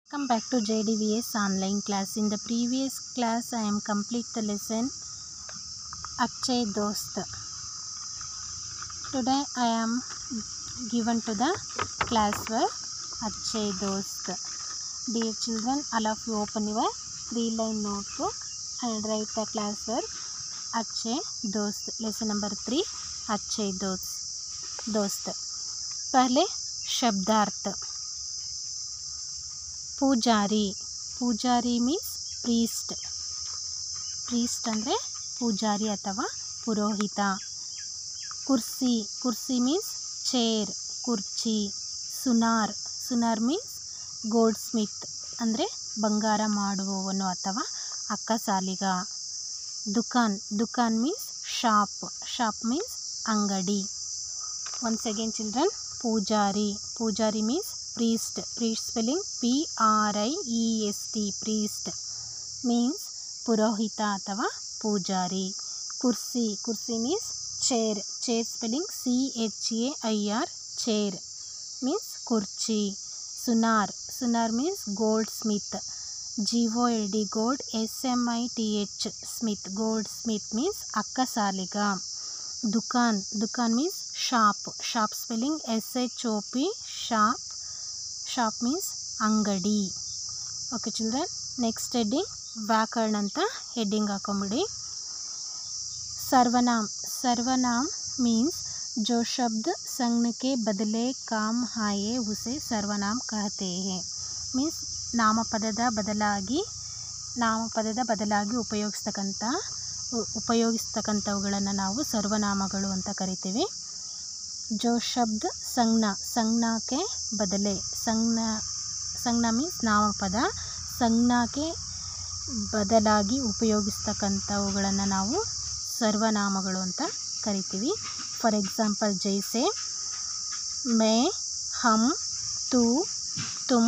Welcome back to JDVS online class. In the previous class, I am complete the lesson Achay Dost. Today, I am given to the class work Achay Dost. Dear children, all of you open your three line notebook and write the class work Achay Dost. Lesson number three Achay Dost. दोस्त पहले शब्दार्थ ಪೂಜಾರಿ ಪೂಜಾರಿ means priest priest ಅಂದರೆ ಪೂಜಾರಿ ಅಥವಾ ಪುರೋಹಿತ ಕುರ್ಸಿ ಕುರ್ಸಿ ಮೀನ್ಸ್ ಚೇರ್ ಕುರ್ಚಿ ಸುನಾರ್ ಸುನಾರ್ ಮೀನ್ಸ್ ಗೋಲ್ಡ್ ಸ್ಮಿತ್ ಅಂದರೆ ಬಂಗಾರ ಮಾಡುವವನು ಅಥವಾ ಅಕ್ಕಸಾಲಿಗ ದುಕಾನ್ ದುಕಾನ್ ಮೀನ್ಸ್ ಶಾಪ್ ಶಾಪ್ ಮೀನ್ಸ್ ಅಂಗಡಿ once again children ಪೂಜಾರಿ ಪೂಜಾರಿ means priest priest spelling P R I E S T priest means ಪುರೋಹಿತ ಅಥವಾ ಪೂಜಾರಿ ಕುರ್ಸಿ ಕುರ್ಸಿ means chair chair spelling C H A I R chair means ಕುರ್ಚಿ ಸುನಾರ್ ಸುನಾರ್ means goldsmith G O L D gold S M I T H smith goldsmith means ಅಕ್ಕಸಾಲಿಗ ದುಕಾನ್ ದುಕಾನ್ means shop shop spelling S H O P shop shop means ಅಂಗಡಿ okay children next heading ವ್ಯಾಕರಣ ಅಂತ heading ಹಾಕೊಂಬಿಡಿ सर्वनाम सर्वनाम means जो शब्द संज्ञ के बदले काम आए उसे सर्वनाम कहते हैं ಮೀನ್ಸ್ ನಾಮಪದದ ಬದಲಾಗಿ ನಾಮಪದದ ಬದಲಾಗಿ ಉಪಯೋಗಿಸ್ತಕ್ಕಂಥ ಉ- ಉಪಯೋಗಿಸ್ತಕ್ಕಂಥವುಗಳನ್ನು ನಾವು ಸರ್ವನಾಮಗಳು ಅಂತ ಕರಿತೀವಿ ಜೋ ಶಬ್ದ ಸಂಜ್ಞ ಸಂಜ್ಞಾಕ್ಕೆ ಬದಲೆ ಸಂಜ್ಞ ಸಂಜ್ಞ ಮೀನ್ಸ್ ನಾಮಪದ ಸಂಜ್ಞಾಕ್ಕೆ ಬದಲಾಗಿ ಉಪಯೋಗಿಸ್ತಕ್ಕಂಥವುಗಳನ್ನು ನಾವು ಸರ್ವನಾಮಗಳು ಅಂತ ಕರಿತೀವಿ ಫಾರ್ ಎಕ್ಸಾಂಪಲ್ ಜೈಸೆ ಮೇ ಹಮ್ ತು ತುಮ್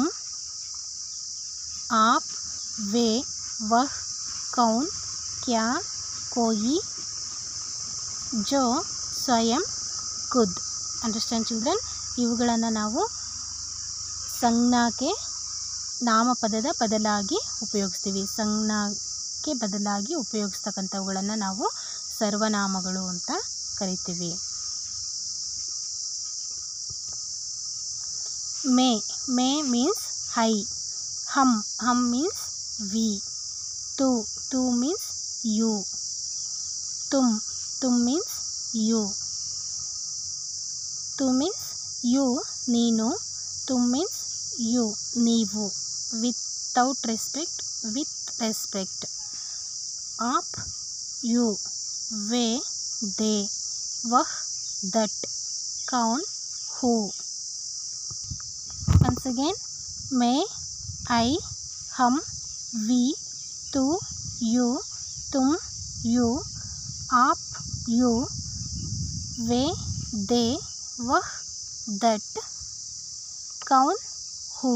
आप वे वह कौन क्या कोई ಜೋ ಸ್ವಯಂ ಖುದ್ ಅಂಡರ್ಸ್ಟ್ಯಾಂಡ್ ಚಿಲ್ಡ್ರನ್ ಇವುಗಳನ್ನು ನಾವು ಸಂಜ್ಞಾಕ್ಕೆ ನಾಮಪದದ ಬದಲಾಗಿ ಉಪಯೋಗಿಸ್ತೀವಿ ಸಂಜ್ಞಾಕ್ಕೆ ಬದಲಾಗಿ ಉಪಯೋಗಿಸ್ತಕ್ಕಂಥವುಗಳನ್ನು ನಾವು ಸರ್ವನಾಮಗಳು ಅಂತ ಕರಿತೀವಿ ಮೇ ಮೇ ಮೀನ್ಸ್ ಹೈ ಹಮ್ ಹಮ್ ಮೀನ್ಸ್ ವಿ ತು ಟು ಮೀನ್ಸ್ ಯು ತುಮ್ ತುಮ್ ಮೀನ್ಸ್ ಯು ತು ಮೀನ್ಸ್ ಯು ನೀನು ತುಮ್ ಮೀನ್ಸ್ ಯು ನೀವು ವಿತೌಟ್ ರೆಸ್ಪೆಕ್ಟ್ ವಿತ್ ರೆಸ್ಪೆಕ್ಟ್ ಆಪ್ ಯು ವೇ ದೇ ವಹ್ ದಟ್ ಕೌನ್ ಹೂ once again मैं I हम वी तू यू तुम यू आप यू वे दे वह दट कौन हु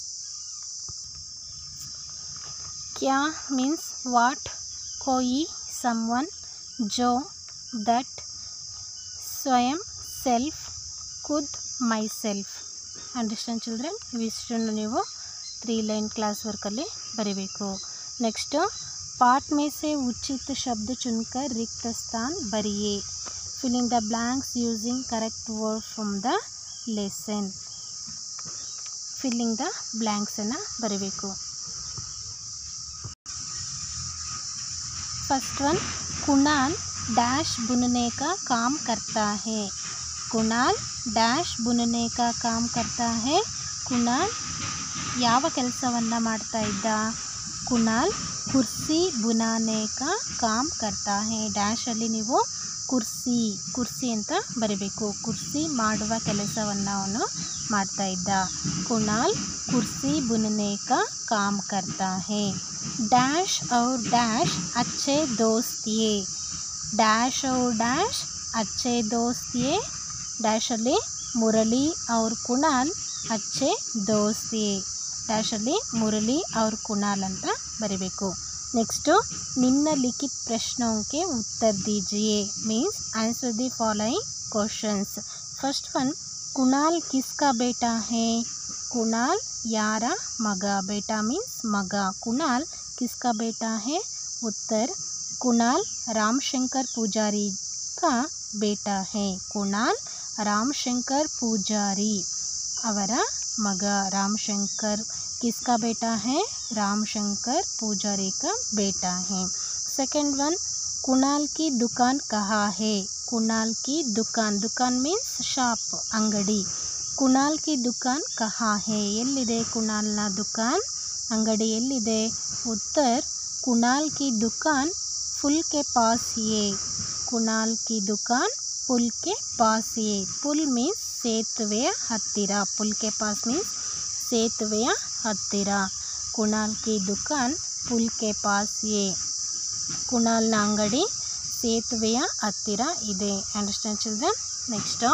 क्या मीन्स वाट कोई समवन जो दट स्वयं सेल्फ खुद ಮೈ ಸೆಲ್ಫ್ ಅಂಡರ್ಸ್ಟ್ಯಾಂಡ್ ಚಿಲ್ಡ್ರನ್ ಇವಿಷ್ಟನ್ನು ನೀವು ತ್ರೀ ಲೈನ್ ಕ್ಲಾಸ್ ವರ್ಕಲ್ಲಿ ಬರೀಬೇಕು ನೆಕ್ಸ್ಟು पाठ में से उचित शब्द चुनकर रिक्त स्थान भरिए filling the blanks using correct word from the lesson filling the ಬ್ಲ್ಯಾಂಕ್ಸನ್ನು ಬರೀಬೇಕು फर्स्ट वन कुणाल डैश बुनने का काम करता है कुणाल डैश बुनने का काम करता है ಕುಣಾಲ್ ಯಾವ ಕೆಲಸವನ್ನು ಮಾಡ್ತಾ ಇದ್ದ ಕುಣಾಲ್ ಕುರ್ಸಿ ಬುನಾನೆ ಕಾ ಕಾಮ್ ಕರ್ತಾ ಹೇ ಡ್ಯಾಶಲ್ಲಿ ನೀವು ಕುರ್ಸಿ ಕುರ್ಸಿ ಅಂತ ಬರೀಬೇಕು ಕುರ್ಸಿ ಮಾಡುವ ಕೆಲಸವನ್ನು ಅವನು ಮಾಡ್ತಾ ಇದ್ದ ಕುಣಾಲ್ ಕುರ್ಸಿ ಬುನನೆ ಕಾ ಕಾಮ್ ಕರ್ತಾ ಹೇ डैश और डैश अच्छे दोस्त ये डैश और डैश अच्छे दोस्त ये ಡ್ಯಾಶಲ್ಲಿ ಮುರಳಿ ಅವ್ರ ಕುಣಾಲ್ ಅಚ್ಚೆ ದೋಸ್ತಿ ಡ್ಯಾಶಲ್ಲಿ ಮುರಳಿ ಅವ್ರ ಕುಣಾಲ್ ಅಂತ ಬರಿಬೇಕು ನೆಕ್ಸ್ಟು ನಿಮ್ನಲಿಖಿತ ಪ್ರಶ್ನೋಂಕೆ ಉತ್ತರ दीजिए means answer the following questions first one Kunal किसका बेटा है कुणाल यारा मगा बेटा मीन्स मगा कुणाल किसका बेटा है उत्तर कुणाल रामशंकर पुजारी का बेटा है कुणाल रामशंकर पुजारी ಅವರ ಮಗ ರಾಮಶಂಕರ್ किसका बेटा है रामशंकर पुजारी का बेटा है सेकंड वन कुणाल की दुकान कहाँ है कुणाल की दुकान दुकान मीन्स ಶಾಪ್ ಅಂಗಡಿ ಕುಣಾಲ್ ಕಿ ದುಕಾನ್ ಕಹಾ ಹೇ ಎಲ್ಲಿದೆ ಕುಣಾಲ್ನ ದುಕಾನ್ ಅಂಗಡಿ ಎಲ್ಲಿದೆ ಉತ್ತರ್ ಕುಣಾಲ್ ಕಿ ದುಕಾನ್ ಫುಲ್ ಕೆ ಪಾಸ್ ಯೇ ಕುಣಾಲ್ ಕಿ ದುಕಾನ್ ಪುಲ್ ಕೆ ಪಾಸ್ ಯೇ ಪುಲ್ ಮೀನ್ಸ್ ಸೇತುವೆಯ ಹತ್ತಿರ ಪುಲ್ ಕೆ ಪಾಸ್ ಮೀನ್ಸ್ ಸೇತುವೆಯ ಹತ್ತಿರ ಕುಣಾಲ್ ಕಿ ದುಕಾನ್ ಪುಲ್ ಕೆ ಪಾಸ್ ಯೇ ಕುಣಾಲ್ನ ಅಂಗಡಿ ಸೇತುವೆಯ ಹತ್ತಿರ ಇದೆ understand children next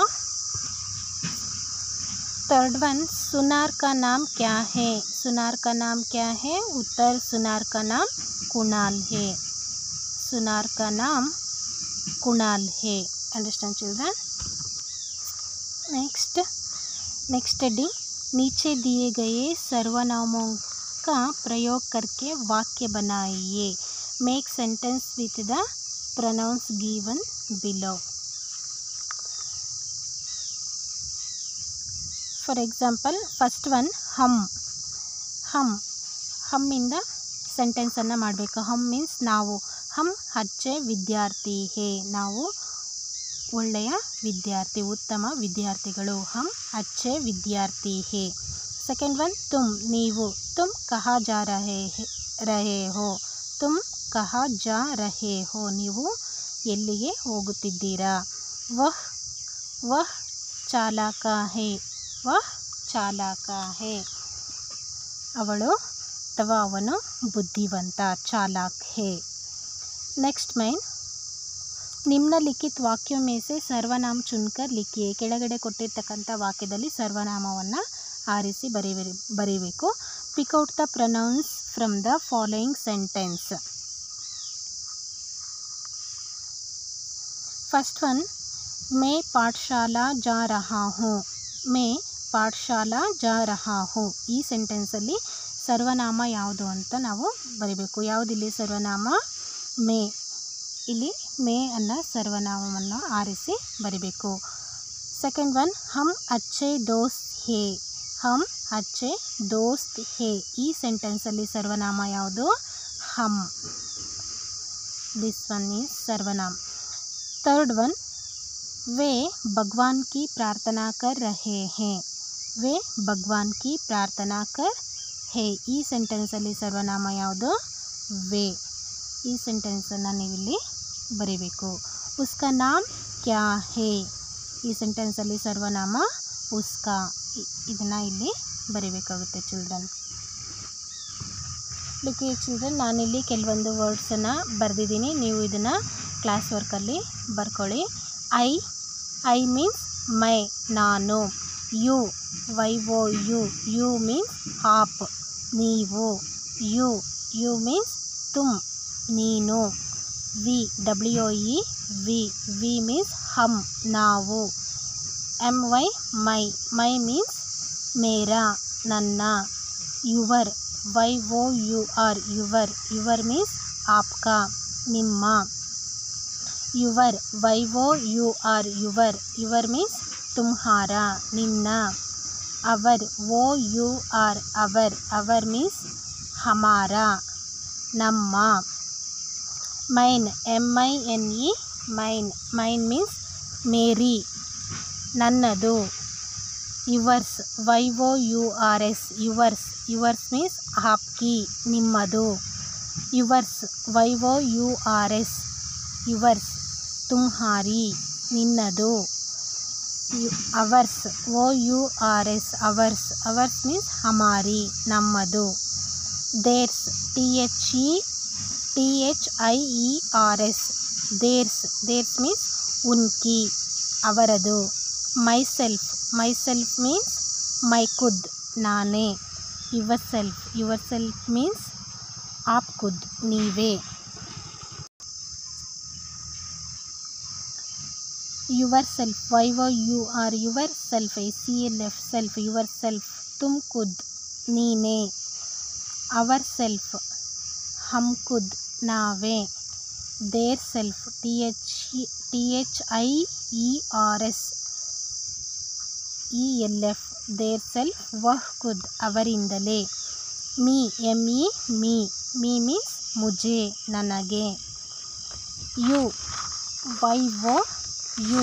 third one सुनार का नाम क्या है सुनार का नाम क्या है उत्तर सुनार का नाम कुणाल है सुनार का नाम कुणाल है understand children next next heading नीचे दिए गए सर्वनामों का प्रयोग करके वाक्य बनाइए make sentence with the pronouns given below for example first one ಹಮ್ ಹಮ್ ಹಮ್ಮಿಂದ ಸೆಂಟೆನ್ಸನ್ನು ಮಾಡಬೇಕು ಹಮ್ ಮೀನ್ಸ್ ನಾವು ಹಮ್ ಅಚ್ಚೆ ವಿದ್ಯಾರ್ಥಿ ಹೇ ನಾವು ಒಳ್ಳೆಯ ವಿದ್ಯಾರ್ಥಿ ಉತ್ತಮ ವಿದ್ಯಾರ್ಥಿಗಳು ಹಮ್ ಅಚ್ಚೆ ವಿದ್ಯಾರ್ಥಿ ಹೇ ಸೆಕೆಂಡ್ ಒನ್ ತುಮ್ ನೀವು ತುಮ್ ಕಹಾ ಜಾ ರಹೆ ರಹೆ ಹೋ ತುಮ್ ಕಹಾ ಜಾ ರಹೆ ಹೋ ನೀವು ಎಲ್ಲಿಗೆ ಹೋಗುತ್ತಿದ್ದೀರಾ ವಹ್ ವಹ್ ಚಾಲಕ ಹೇ ವಹ ಚಾಲಕ ಹೇ ಅವಳು ಅಥವಾ ಅವನು ಬುದ್ಧಿವಂತ ಚಾಲಾಕ್ ಹೇ ನೆಕ್ಸ್ಟ್ ಮೈನ್ ನಿಮ್ನಲಿಖಿತ ವಾಕ್ಯ ಮೇಸೆ ಸರ್ವನಾಮ ಚುನ್ಕರ್ ಲಿಖಿಯೇ ಕೆಳಗಡೆ ಕೊಟ್ಟಿರ್ತಕ್ಕಂಥ ವಾಕ್ಯದಲ್ಲಿ ಸರ್ವನಾಮವನ್ನು ಆರಿಸಿ ಬರೀ ಬರೀಬೇಕು pick out the pronouns from the following sentences first one ಮೇ ಪಾಠಶಾಲಾ ಜಾ ರಹಾ ಹೂँ ಮೇ ಪಾಠಶಾಲಾ ಜಾ ರಹಾ ಹೂ ಈ ಸೆಂಟೆನ್ಸಲ್ಲಿ ಸರ್ವನಾಮ ಯಾವುದು ಅಂತ ನಾವು ಬರಿಬೇಕು ಯಾವುದಿಲ್ಲಿ ಸರ್ವನಾಮ ಮೇ ಇಲ್ಲಿ ಮೇ ಅನ್ನೋ ಸರ್ವನಾಮವನ್ನು ಆರಿಸಿ ಬರಿಬೇಕು ಸೆಕೆಂಡ್ ಒನ್ ಹಮ್ ಅಚ್ಚೆ ದೋಸ್ತ್ ಹೇ ಹಮ್ ಅಚ್ಚೆ ದೋಸ್ತ್ ಹೇ ಈ ಸೆಂಟೆನ್ಸಲ್ಲಿ ಸರ್ವನಾಮ ಯಾವುದು ಹಮ್ ದಿಸ್ ಒನ್ ಈಸ್ ಸರ್ವನಾಮ್ ಥರ್ಡ್ ಒನ್ वे भगवान की प्रार्थना कर रहे हैं वे भगवान की प्रार्थना कर ಹೇ ಈ ಸೆಂಟೆನ್ಸಲ್ಲಿ ಸರ್ವನಾಮ ಯಾವುದು ವೇ ಈ ಸೆಂಟೆನ್ಸನ್ನು ನೀವಿಲ್ಲಿ ಬರೀಬೇಕು ಉಸ್ಕಾ ನಾಮ್ ಕ್ಯಾ ಹೇ ಈ ಸೆಂಟೆನ್ಸಲ್ಲಿ ಸರ್ವನಾಮ ಉಸ್ಕಾ ಇದನ್ನು ಇಲ್ಲಿ ಬರೀಬೇಕಾಗುತ್ತೆ ಚಿಲ್ಡ್ರನ್ ಲುಕಿ ಚಿಲ್ಡ್ರನ್ ನಾನಿಲ್ಲಿ ಕೆಲವೊಂದು ವರ್ಡ್ಸನ್ನು ಬರೆದಿದ್ದೀನಿ ನೀವು ಇದನ್ನು ಕ್ಲಾಸ್ ವರ್ಕಲ್ಲಿ ಬರ್ಕೊಳ್ಳಿ ಐ ಐ ಮೀನ್ಸ್ ಮೈ ನಾನು you Y O U you means ಆಪ್ ನೀವು ಯು ಯು ಮೀನ್ಸ್ ತುಮ್ ನೀನು we W E we we means ಹಮ್ ನಾವು M Y my my means ಮೇರಾ ನನ್ನ your Y O U R your your means ಆಪ್ಕಾ ನಿಮ್ಮ your Y O U R your your means ತುಮ್ಹಾರ ನಿನ್ನ our O U R our our means ಹಮಾರ ನಮ್ಮ mine M I N E mine mine means ಮೇರಿ ನನ್ನದು yours Y O U R S yours yours means ಆಪ್ಕಿ ನಿಮ್ಮದು yours Y O U R S yours ತುಮ್ಹಾರಿ ನಿನ್ನದು you ours O U R S ours ours means ಹಮಾರಿ ನಮ್ಮದು theirs T H E T H I E R S theirs theirs means ಉನ್ಕಿ ಅವರದು myself myself means ಮೈ ಖುದ್ ನಾನೇ yourself yourself means ಆಪ್ ಖುದ್ ನೀವೇ yourself Y O U R your self I C L F self yourself ತುಮ್ ಖುದ್ ನೀನೇ ಅವರ್ ಸೆಲ್ಫ್ ಹಮ್ ಖುದ್ ನಾವೇ their self T H T H I E R S E L F their self ವಹ್ ಖುದ್ ಅವರಿಂದಲೇ me M E me me means ಮುಜೆ ನನಗೆ you Y O U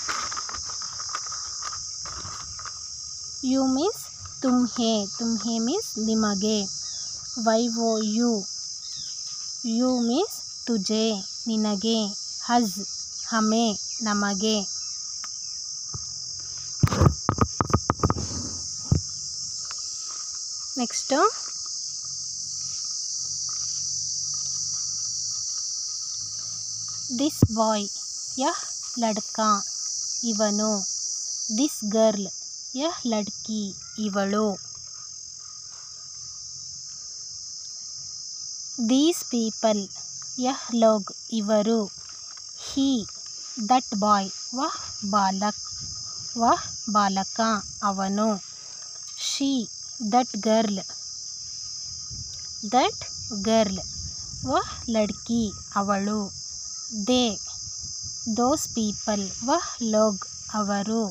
you means ತುಮ್ಹೆ ತುಮ್ಹೆ ಮೀನ್ಸ್ ನಿಮಗೆ Y O U you means ತುಜೆ ನಿನಗೆ ಹಜ್ ಹಮೆ ನಮಗೆ ನೆಕ್ಸ್ಟು ದಿಸ್ ಬಾಯ್ ಯಹ್ ಲಡ್ಕಾ ಇವನು ದಿಸ್ ಗರ್ಲ್ ಯಹ್ ಲಡ್ಕಿ ಇವಳು ದೀಸ್ ಪೀಪಲ್ ಯಹ್ ಲೋಗ್ ಇವರು ಹೀ ದಟ್ ಬಾಯ್ ವಹ್ ಬಾಲಕ್ ವಹ್ ಬಾಲಕ ಅವನು she that girl that girl ವಹ್ ಲಡ್ಕಿ ಅವಳು ದೇ ದೋಸ್ ಪೀಪಲ್ ವಹ್ ಲೋಗ್ ಅವರು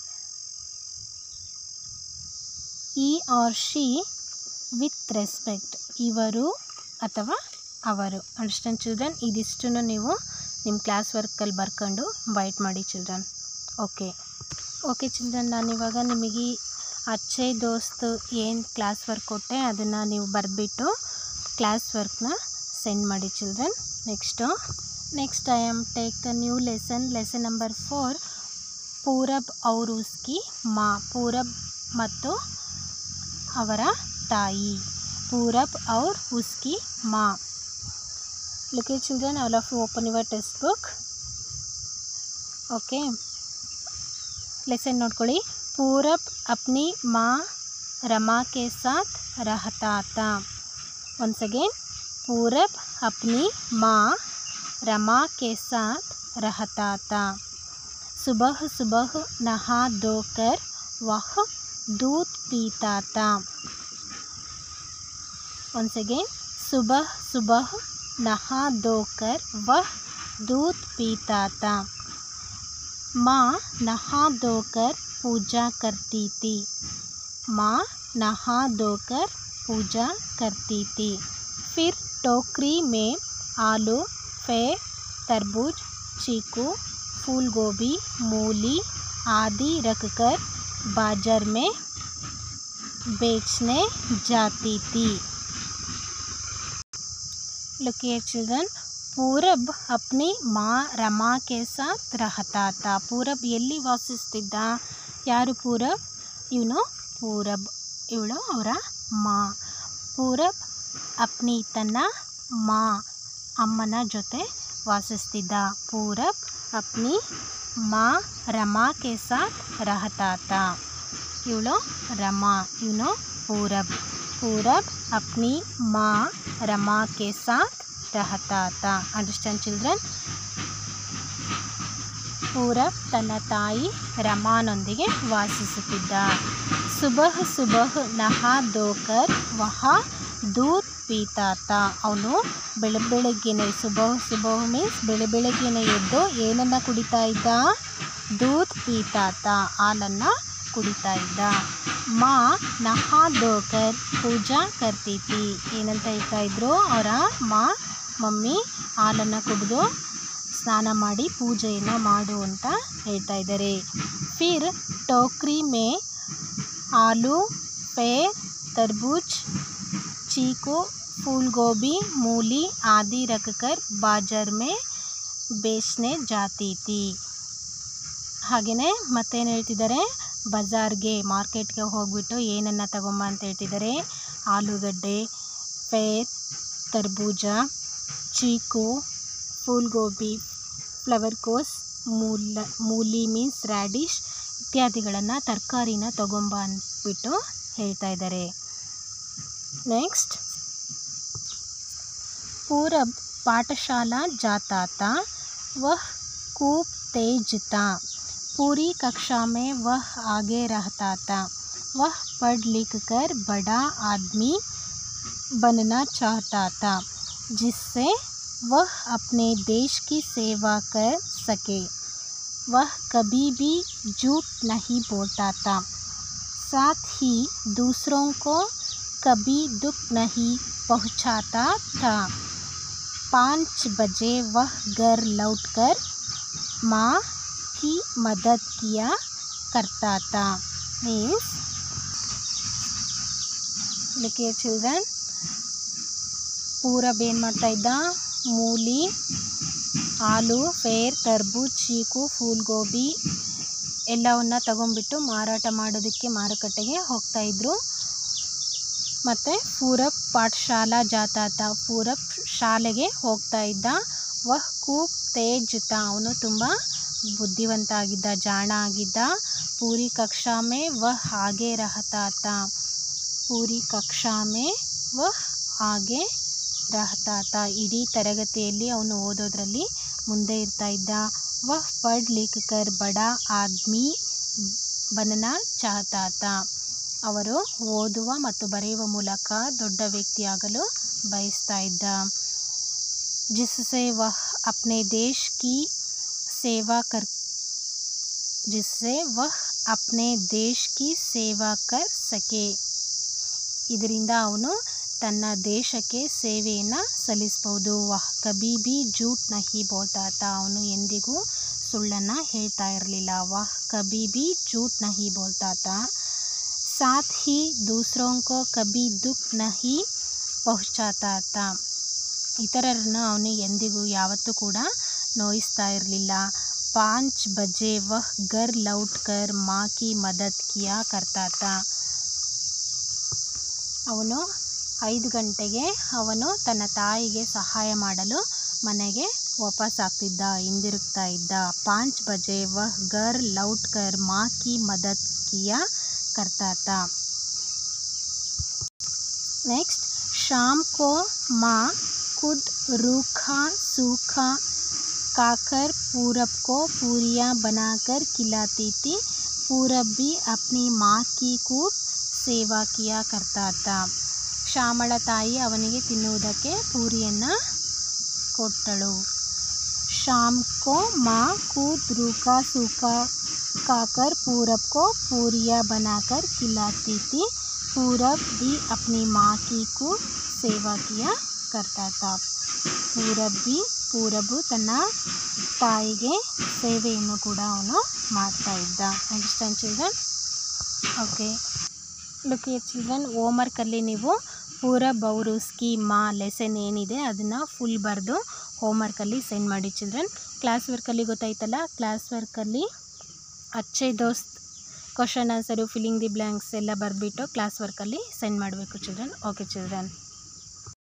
ಈ ಆರ್ ಶಿ ವಿತ್ ರೆಸ್ಪೆಕ್ಟ್ ಇವರು ಅಥವಾ ಅವರು ಅಂಡರ್ಸ್ಟ್ಯಾಂಡ್ ಚಿಲ್ಡ್ರನ್ ಇದಿಷ್ಟನ್ನು ನೀವು ನಿಮ್ಮ ಕ್ಲಾಸ್ ವರ್ಕಲ್ಲಿ ಬರ್ಕೊಂಡು ಬೈಟ್ ಮಾಡಿ ಚಿಲ್ಡ್ರನ್ ಓಕೆ ಓಕೆ ಚಿಲ್ಡ್ರನ್ ನಾನಿವಾಗ ನಿಮಗೆ ಅಚ್ಚೆ ದೋಸ್ತ್ ಏನು ಕ್ಲಾಸ್ ವರ್ಕ್ ಕೊಟ್ಟೆ ಅದನ್ನು ನೀವು ಬರೆದ್ಬಿಟ್ಟು ಕ್ಲಾಸ್ ವರ್ಕ್ನ ಸೆಂಡ್ ಮಾಡಿ children next next I am take the new lesson lesson number four ಪೂರಬ್ ಅವ್ರ ಉಸ್ಕಿ ಮಾ ಪೂರಬ್ ಮತ್ತು ಅವರ ತಾಯಿ ಪೂರಬ್ ಅವ್ರ ಉಸ್ಕಿ ಮಾ look at children all of you open your test book okay lesson ನೋಡ್ಕೊಳ್ಳಿ ಪೂರಬ್ ಅಪ್ನಿ ಮಾ रमा के साथ रहता था once again पूरब अपनी माँ रमा के साथ रहता था सुबह सुबह नहा धोकर वह दूध पीता था once again सुबह सुबह नहा धोकर वह दूध पीता था माँ नहा धोकर पूजा करती थी माँ नहा धोकर पूजा करती थी फिर टोकरी में आलू फेर तरबूज चीकू फूल गोभी मूली आदि रखकर बाजार में बेचने जाती थी look here children ಪೂರಬ್ ಅಪ್ನಿ ಮಾ ರಮಾ ಕೆ ಸಾಥ್ ರಹತಾ ತಾ ಪೂರಬ್ ಎಲ್ಲಿ ವಾಸಿಸ್ತಿದ್ದ ಯಾರು ಪೂರಬ್ ಇವನು ಪೂರಬ್ ಇವಳು ಅವರ ಮಾ ಪೂರಬ್ ಅಪ್ನಿ ತನ್ನ ಮಾ ಅಮ್ಮನ ಜೊತೆ ವಾಸಿಸ್ತಿದ್ದ ಪೂರಬ್ ಅಪ್ನಿ ಮಾ ರಮಾ ಕೆ ಸಾಥ್ ರಹತಾ ತಾ ಇವಳು ರಮಾ ಇವನು ಪೂರಬ್ पूरब अपनी माँ रमा के साथ रहता था अंडरस्टैंड चिल्ड्रन ಪೂರಬ್ ತನ್ನ ತಾಯಿ ರಮಾನೊಂದಿಗೆ ವಾಸಿಸುತ್ತಿದ್ದ ಸುಬಹ್ ಸುಬಹ್ ನಹಾ ದೋಕರ್ ವಹ ದೂತ್ ಪೀತಾತ ಅವನು ಬೆಳ ಬೆಳಗ್ಗೆನೆ ಸುಬಹ್ ಸುಬಹ್ ಮೀನ್ಸ್ ಬೆಳ ಬೆಳಗ್ಗೆನೆ ಎದ್ದು ಏನನ್ನು ಕುಡಿತಾ ಇದ್ದ ದೂತ್ ಪೀತಾತ ಹಾಲನ್ನು ಕುಡಿತಾ ಇದ್ದ ಮಾ ನಹಾ ದೋಕರ್ ಪೂಜಾ ಕರ್ತೀತಿ ಏನಂತ ಹೇಳ್ತಾ ಇದ್ರು ಅವರ ಮಾ ಮಮ್ಮಿ ಹಾಲನ್ನು ಕುಡಿದು ಸ್ನಾನ ಮಾಡಿ ಪೂಜೆಯನ್ನು ಮಾಡು ಅಂತ ಹೇಳ್ತಾ ಇದ್ದಾರೆ ಫಿರ್ ಟೋಕ್ರಿ ಮೇ ಆಲೂ ಪೇರ್ तरबूज चीकू फूल गोभी मूली आदि रखकर बाजार में बेचने जाती थी ಹಾಗೆಯೇ ಮತ್ತೇನು ಹೇಳ್ತಿದ್ದಾರೆ ಬಜಾರ್ಗೆ ಮಾರ್ಕೆಟ್ಗೆ ಹೋಗ್ಬಿಟ್ಟು ಏನನ್ನು ತಗೊಂಬ ಅಂತ ಹೇಳ್ತಿದ್ದಾರೆ ಆಲೂಗಡ್ಡೆ ಪೇರ್ ತರ್ಬೂಜ ಚೀಕು ಫೂಲ್ ಗೋಬಿ ಫ್ಲವರ್ ಕೋಸ್ ಮೂಲ ಮೂಲಿ ಮೀನ್ಸ್ ರ್ಯಾಡಿಶ್ ಇತ್ಯಾದಿಗಳನ್ನು ತರಕಾರಿನ ತಗೊಂಬ ಅಂದ್ಬಿಟ್ಟು ಹೇಳ್ತಾ ಇದ್ದಾರೆ नेक्स्ट पूरब पाठशाला जाता था वह खूब तेज था पूरी कक्षा में वह आगे रहता था वह पढ़ लिख कर बड़ा आदमी बनना चाहता था जिससे वह अपने देश की सेवा कर सके वह कभी भी झूठ नहीं बोलता था साथ ही दूसरों को कभी दुख नहीं पहुंचाता था पाँच बजे वह घर लौटकर माँ की मदद किया करता था मीन्स ಲುಕಿಯ ಚಿಲ್ಡ್ರನ್ ಪೂರಬ್ ಏನು ಮಾಡ್ತಾ ಇದ್ದ ಮೂಲಿ ಆಲೂ ಫೇರ್ ತರ್ಬೂಜ್ ಚೀಕು ಫೂಲ್ಗೋಬಿ ಎಲ್ಲವನ್ನ ತಗೊಂಡ್ಬಿಟ್ಟು ಮಾರಾಟ ಮಾಡೋದಕ್ಕೆ ಮಾರುಕಟ್ಟೆಗೆ ಹೋಗ್ತಾ ಇದ್ರು ಮತ್ತು ಪೂರಬ್ ಪಾಠಶಾಲಾ ಜಾತಾತ ಪೂರಬ್ ಶಾಲೆಗೆ ಹೋಗ್ತಾ ಇದ್ದ ವಹ್ ಕೂಬ್ ತೇಜ್ ತಾ ಅವನು ತುಂಬ ಬುದ್ಧಿವಂತ ಆಗಿದ್ದ ಜಾಣ ಆಗಿದ್ದ ಪೂರಿ ಕಕ್ಷಾ ಮೇ ವಹ್ ಹಾಗೆ ರಹತಾ ತಾ ಪೂರಿ ಕಕ್ಷಾ ಮೇ ವಹ್ ಹಾಗೆ ರಹತಾ ತಾ ಇಡೀ ತರಗತಿಯಲ್ಲಿ ಅವನು ಓದೋದ್ರಲ್ಲಿ ಮುಂದೆ ಇರ್ತಾ ಇದ್ದ ವಹ್ ಪढ़ ಲಿಖ್ ಕರ್ ಬಡಾ ಆದ್ಮಿ ಬನನ ಚಾಹತಾ ತಾ ಅವರು ಓದುವ ಮತ್ತು ಬರೆಯುವ ಮೂಲಕ ದೊಡ್ಡ ವ್ಯಕ್ತಿಯಾಗಲು ಬಯಸ್ತಾ ಇದ್ದ ಜಿಸ್ಸೆ ವಹ್ ಅಪ್ನೆ ದೇಶ್ ಕಿ ಸೇವಾ ಕರ್ ಜಿಸ್ಸೆ ವಹ್ ಅಪ್ನೆ ದೇಶ್ ಕಿ ಸೇವಾ ಕರ್ ಸಕೆ ಇದರಿಂದ ಅವನು ತನ್ನ ದೇಶಕ್ಕೆ ಸೇವೆಯನ್ನು ಸಲ್ಲಿಸ್ಬೋದು ವಹ್ ಕಬಿ ಬಿ ಜೂಟ್ ನಹಿ ಬೋಲ್ತಾ ತಾ ಅವನು ಎಂದಿಗೂ ಸುಳ್ಳನ್ನು ಹೇಳ್ತಾ ಇರಲಿಲ್ಲ ವಹ್ ಕಬಿ ಬಿ ಜೂಟ್ ನಹಿ ಬೋಲ್ತಾ ತಾ ಸಾಥ್ ಹಿ ದೂಸರೋं को ಕಬಿ ದುಃಖ ನಹಿ ಪಹುಂಚಾತಾ ತಾ ಇತರರನ್ನು ಅವನು ಎಂದಿಗೂ ಯಾವತ್ತೂ ಕೂಡ ನೋಯಿಸ್ತಾ ಇರಲಿಲ್ಲ ಪಾಂಚ್ ಬಜೆ ವಹ್ ಗರ್ ಲೌಟ್ ಕರ್ ಮಾ ಕಿ ಮದದ್ ಕಿಯಾ ಕರ್ತಾ ತಾ ಅವನು ಐದು ಗಂಟೆಗೆ ಅವನು ತನ್ನ ತಾಯಿಗೆ ಸಹಾಯ ಮಾಡಲು ಮನೆಗೆ ವಾಪಸ್ ಆಗ್ತಿದ್ದ ಹಿಂದಿರುಗ್ತಾ ಇದ್ದ ಪಾಂಚ್ ಬಜೆ ವಹ್ ಗರ್ ಲೌಟ್ ಕರ್ ಮಾ ಕಿ ಮದದ್ ಕಿಯಾ करता था नेक्स्ट शाम को माँ खुद रूखा सूखा काकर पूरब को पूरियाँ बनाकर खिलाती थी पूरब भी अपनी माँ की खूब ಸೇವಾ ಕಿಯಾ ಕರ್ತಾತ ಶ್ಯಾಮಳ ತಾಯಿ ಅವನಿಗೆ ತಿನ್ನುವುದಕ್ಕೆ ಪೂರಿಯನ್ನು ಕೊಟ್ಟಳು ಶಾಮ್ ಕೋ ಮಾ ಕೂದ್ ರೂಖಾ ಸೂಖಾ खाकर पूरब को पूरियाँ बनाकर खिलाती थी पूरब भी अपनी माँ की को सेवा किया करता था पूरब भी ಪೂರಬು ತನ್ನ ತಾಯಿಗೆ ಸೇವೆಯನ್ನು ಕೂಡ ಅವನು ಮಾಡ್ತಾ ಇದ್ದ understand children okay look a children ಹೋಮ್ವರ್ಕಲ್ಲಿ ನೀವು ಪೂರಬ್ ಅವರು ಸ್ಕೀಮಾ ಲೆಸನ್ ಏನಿದೆ ಅದನ್ನು ಫುಲ್ ಬರೆದು ಹೋಮ್ವರ್ಕಲ್ಲಿ ಸೆಂಡ್ ಮಾಡಿ ಚಿಲ್ಡ್ರನ್ ಕ್ಲಾಸ್ ವರ್ಕಲ್ಲಿ ಗೊತ್ತಾಯ್ತಲ್ಲ ಕ್ಲಾಸ್ ವರ್ಕಲ್ಲಿ ಅಚ್ಚೆ ದೋಸ್ತ್ question answer filling the blanks ಎಲ್ಲ ಬರೆದ್ಬಿಟ್ಟು ಕ್ಲಾಸ್ ವರ್ಕಲ್ಲಿ ಸೆಂಡ್ ಮಾಡಬೇಕು ಚಿಲ್ಡ್ರನ್ ಓಕೆ ಚಿಲ್ಡ್ರನ್